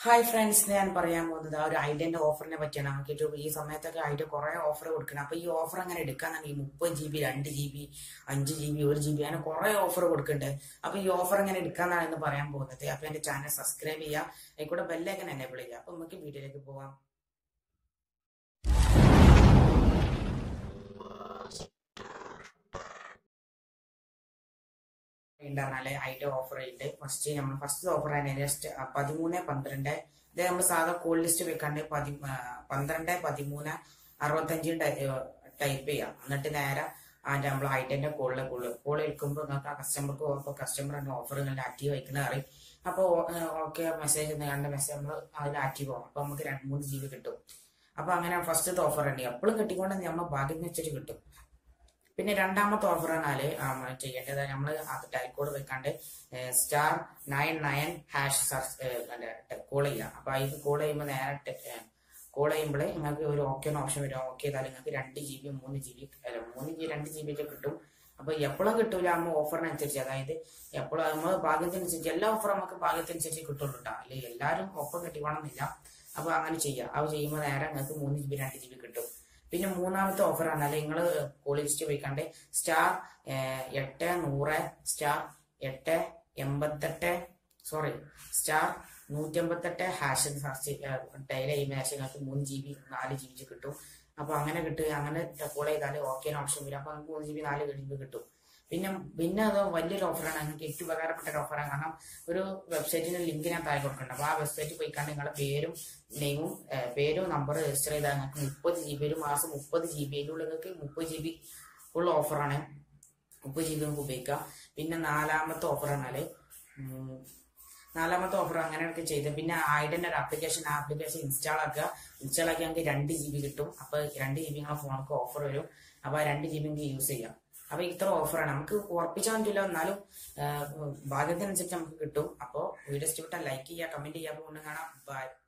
hi friends ഞാൻ പറയാൻ പോകുന്നത് ആ ഒരു ഐഡിയന്റെ ഓഫറിനെ പറ്റിയാണ് നമുക്ക് ഏറ്റവും ഈ സമയത്തൊക്കെ ഐഡിയ കുറെ ഓഫർ കൊടുക്കണം അപ്പൊ ഈ ഓഫർ അങ്ങനെ എടുക്കാന്നുണ്ടെങ്കിൽ മുപ്പത് ജി ബി രണ്ട് ജി ബി അഞ്ച് ജി ബി ഒരു ജി ബി അങ്ങനെ കുറെ ഓഫർ കൊടുക്കുന്നുണ്ട് അപ്പൊ ഈ ഓഫർ എങ്ങനെ എടുക്കാന്നാണ് ഇന്ന് പറയാൻ പോകുന്നത് അപ്പൊ എന്റെ ചാനൽ സബ്സ്ക്രൈബ് ചെയ്യുക അതിൽ ബെല്ലൈക്കൻ എനേബിൾ ചെയ്യുക അപ്പൊ നമുക്ക് വീഡിയോയിലേക്ക് പോവാം പറഞ്ഞാല് അതിന്റെ ഓഫർ ആയിട്ട് ഫസ്റ്റ് നമ്മൾ ഫസ്റ്റ് ഓഫർ ആണ് ജസ്റ്റ് പതിമൂന്ന് പന്ത്രണ്ട് ഇത് നമ്മൾ സാധാ കോൾ ലിസ്റ്റ് വെക്കാണ്ട് പതി ആ, പന്ത്രണ്ട് പതിമൂന്ന് അറുപത്തഞ്ച് ടൈപ്പ് ചെയ്യാം എന്നിട്ട് നേരെ അതിന്റെ നമ്മൾ ഐറ്റന്റെ കോളിൽ കോള് കോൾ എടുക്കുമ്പോൾ നിങ്ങൾക്ക് ആ കസ്റ്റമർക്ക് അപ്പോൾ കസ്റ്റമർ തന്നെ ഓഫർ നിങ്ങളുടെ ആക്റ്റീവ് വയ്ക്കുന്ന അറിയും അപ്പോൾ ഓക്കെ മെസ്സേജ് കണ്ട മെസ്സേജ് നമ്മൾ അതിൽ ആക്റ്റീവ് ആവും അപ്പോൾ നമുക്ക് രണ്ട് മൂന്ന് ജി ബി കിട്ടും അപ്പോൾ അങ്ങനെ ഫസ്റ്റത്തെ ഓഫർ ഉണ്ട് എപ്പോഴും കിട്ടിക്കൊണ്ട് നമ്മൾ ഭാഗ്യം വെച്ചിട്ട് കിട്ടും പിന്നെ രണ്ടാമത്തെ ഓഫർ പറഞ്ഞാല് ചെയ്യേണ്ടത് നമ്മൾ അത് ടൈൽ കോഡ് വെക്കാണ്ട് star nine nine hash search call ചെയ്യാം അപ്പൊ ഇത് കോൾ ചെയ്യുമ്പോൾ നേരെ കോൾ ചെയ്യുമ്പോൾ നിങ്ങൾക്ക് ഒരു ഓക്കെ ഓപ്ഷൻ വരും ഓക്കെ ചെയ്താൽ നിങ്ങൾക്ക് രണ്ട് ജി ബി മൂന്ന് ജി ബി അല്ല മൂന്ന് ജി രണ്ട് ജി ബി ഒക്കെ കിട്ടും അപ്പൊ എപ്പോഴും കിട്ടൂല നമ്മൾ ഓഫറിനനുസരിച്ച് അതായത് എപ്പോഴും നമ്മൾ ഭാഗ്യത്തിനനുസരിച്ച് എല്ലാ ഓഫറും നമുക്ക് ഭാഗ്യത്തിനനുസരിച്ച് കിട്ടുള്ളൂ കേട്ടോ അല്ലെങ്കിൽ എല്ലാവരും ഒപ്പം കിട്ടിക്കോണമെന്നില്ല അപ്പൊ അങ്ങനെ ചെയ്യാം അത് ചെയ്യുമ്പോൾ നേരെ നിങ്ങൾക്ക് മൂന്ന് ജി ബി രണ്ട് ജി ബി കിട്ടും പിന്നെ മൂന്നാമത്തെ ഓഫർ പറഞ്ഞാൽ നിങ്ങൾ കോൾ ലിസ്റ്റ് പോയിക്കാണ്ട് സ്റ്റാർ എട്ട് നൂറ് സ്റ്റാർ എട്ട് എൺപത്തെട്ട് സോറി സ്റ്റാർ നൂറ്റി എൺപത്തെട്ട് ഹാഷ് ഡയൽ ചെയ്യുന്ന ഹാഷ് നിങ്ങൾക്ക് മൂന്ന് ജി ബി നാല് ജി ബി കിട്ടും അപ്പൊ അങ്ങനെ കിട്ടുക അങ്ങനെ കോൾ ചെയ്താൽ ഓക്കെ ഓപ്ഷൻ വരും അപ്പൊ നമുക്ക് മൂന്ന് ജി ബി നാല് ജി ബി കിട്ടും പിന്നെ പിന്നെ അത് വലിയൊരു ഓഫറാണ് നിങ്ങൾക്ക് ഏറ്റവും ഉപകാരപ്പെട്ട ഒരു ഓഫറാണ് കാരണം ഒരു വെബ്സൈറ്റിന്റെ ലിങ്ക് ഞാൻ താഴെ കൊടുക്കുന്നുണ്ട് അപ്പൊ ആ വെബ്സൈറ്റിൽ പോയിക്കാണ്ട് നിങ്ങളുടെ പേരും നെയിമും പേരും നമ്പർ രജിസ്റ്റർ ചെയ്താൽ നിങ്ങൾക്ക് മുപ്പത് ജി ബി ഒരു മാസം മുപ്പത് ജി ബി അതിൻ്റെ ഉള്ളിൽ നിങ്ങൾക്ക് മുപ്പത് ജി ബി ഉള്ള ഓഫറാണ് മുപ്പത് ജി ബി നമുക്ക് ഉപയോഗിക്കാം പിന്നെ നാലാമത്തെ ഓഫർ പറഞ്ഞാല് ഉം, നാലാമത്തെ ഓഫർ അങ്ങനെയൊക്കെ ചെയ്ത് പിന്നെ ആയിരം ഒരു ആപ്ലിക്കേഷൻ ആ ആപ്ലിക്കേഷൻ ഇൻസ്റ്റാൾ ആക്കുക ഇൻസ്റ്റാൾ ആക്കി നമുക്ക് രണ്ട് ജി ബി കിട്ടും അപ്പൊ രണ്ട് ജി ബി നിങ്ങളെ ഫോണിക്ക് ഓഫർ വരും അപ്പൊ ആ രണ്ട് ജി ബി നിങ്ങൾക്ക് യൂസ് ചെയ്യാം അപ്പൊ ഇത്ര ഓഫറാണ് നമുക്ക് ഉറപ്പിച്ചാൻ പറ്റില്ല എന്നാലും ഭാഗ്യത്തിനനുസരിച്ച് നമുക്ക് കിട്ടും അപ്പോൾ വീഡിയോ ഇഷ്ടപ്പെട്ടാൽ ലൈക്ക് ചെയ്യുക കമന്റ് ചെയ്യുക അപ്പോൾ കാണാം ബൈ